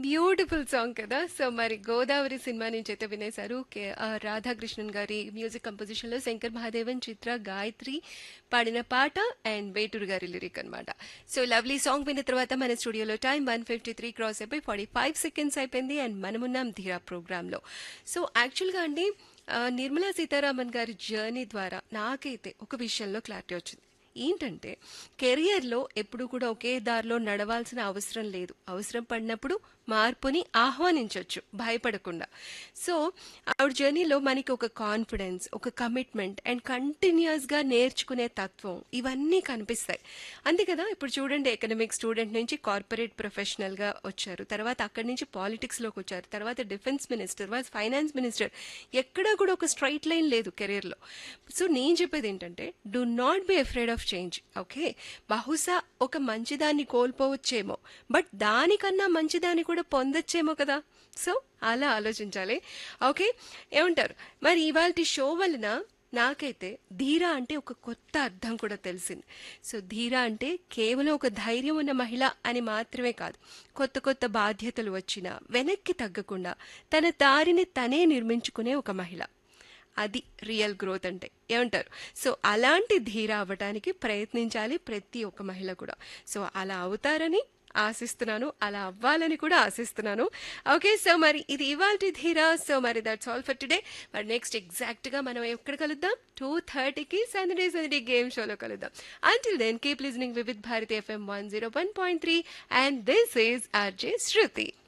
beautiful song కదా so మరి Godavari cinema నుంచి అయితే వినేశారు కే ఆ, రాధాకృష్ణన్ గారి మ్యూజిక్ కంపోజిషన్ లో శంకర్ మహాదేవన్ చిత్ర గాయత్రి పాడిన పాట అండ్ వేటూరు గారి లిరిక్ అన్నమాట సో లవ్లీ సాంగ్ విన్న తర్వాత మన స్టూడియోలో time one fifty three cross అయిపోయి ఫార్టీ ఫైవ్ సెకండ్స్ అయిపోయింది అండ్ మనమున్నాం ధీరా ప్రోగ్రామ్ లో సో యాక్చువల్గా అండి ఆ, నిర్మలా సీతారామన్ గారి జర్నీ ద్వారా నాకైతే ఒక విషయంలో క్లారిటీ వచ్చింది ఏంటంటే కెరియర్లో ఎప్పుడు కూడా ఒకే దారిలో నడవాల్సిన అవసరం లేదు అవసరం పడినప్పుడు మార్పుని ఆహ్వానించవచ్చు భయపడకుండా సో ఆవిడ జర్నీలో మనకి ఒక కాన్ఫిడెన్స్ ఒక కమిట్మెంట్ అండ్ కంటిన్యూస్గా నేర్చుకునే తత్వం ఇవన్నీ కనిపిస్తాయి అంతే కదా ఇప్పుడు చూడండి ఎకనామిక్ స్టూడెంట్ నుంచి కార్పొరేట్ ప్రొఫెషనల్గా వచ్చారు తర్వాత అక్కడి నుంచి పాలిటిక్స్లోకి వచ్చారు తర్వాత డిఫెన్స్ మినిస్టర్ తర్వాత ఫైనాన్స్ మినిస్టర్ ఎక్కడా కూడా ఒక స్ట్రైట్ లైన్ లేదు కెరీర్లో సో నేను చెప్పేది ఏంటంటే do not be afraid of change okay బహుశా ఒక మంచిదాన్ని కోల్పోవచ్చేమో బట్ దానికన్నా మంచిదాన్ని కూడా పొందొచ్చేమో కదా సో అలా ఆలోచించాలి ఓకే ఏమంటారు మరి ఇవాళ షో వలన నాకైతే ధీర అంటే ఒక కొత్త అర్థం కూడా తెలిసింది సో ధీర అంటే కేవలం ఒక ధైర్యం ఉన్న మహిళ అని మాత్రమే కాదు కొత్త కొత్త బాధ్యతలు వచ్చినా వెనక్కి తగ్గకుండా తన దారిని తనే నిర్మించుకునే ఒక మహిళ అది రియల్ గ్రోత్ అంటే ఏమంటారు సో అలాంటి ధీర అవ్వడానికి ప్రయత్నించాలి ప్రతి ఒక్క మహిళ కూడా సో అలా అవుతారని ఆశిస్తున్నాను అలా అవ్వాలని కూడా ఆశిస్తున్నాను ఓకే సో మరి ఇది ఇవాళ ధీర సో మరి దట్స్ ఆల్ ఫర్ టుడే మరి నెక్స్ట్ ఎగ్జాక్ట్గా మనం ఎక్కడ కలుద్దాం టూ థర్టీకి సందడే సందడే గేమ్ షోలో కలుద్దాం until then keep listening Vividh Bharati FM one zero one point three and this is RJ Shruti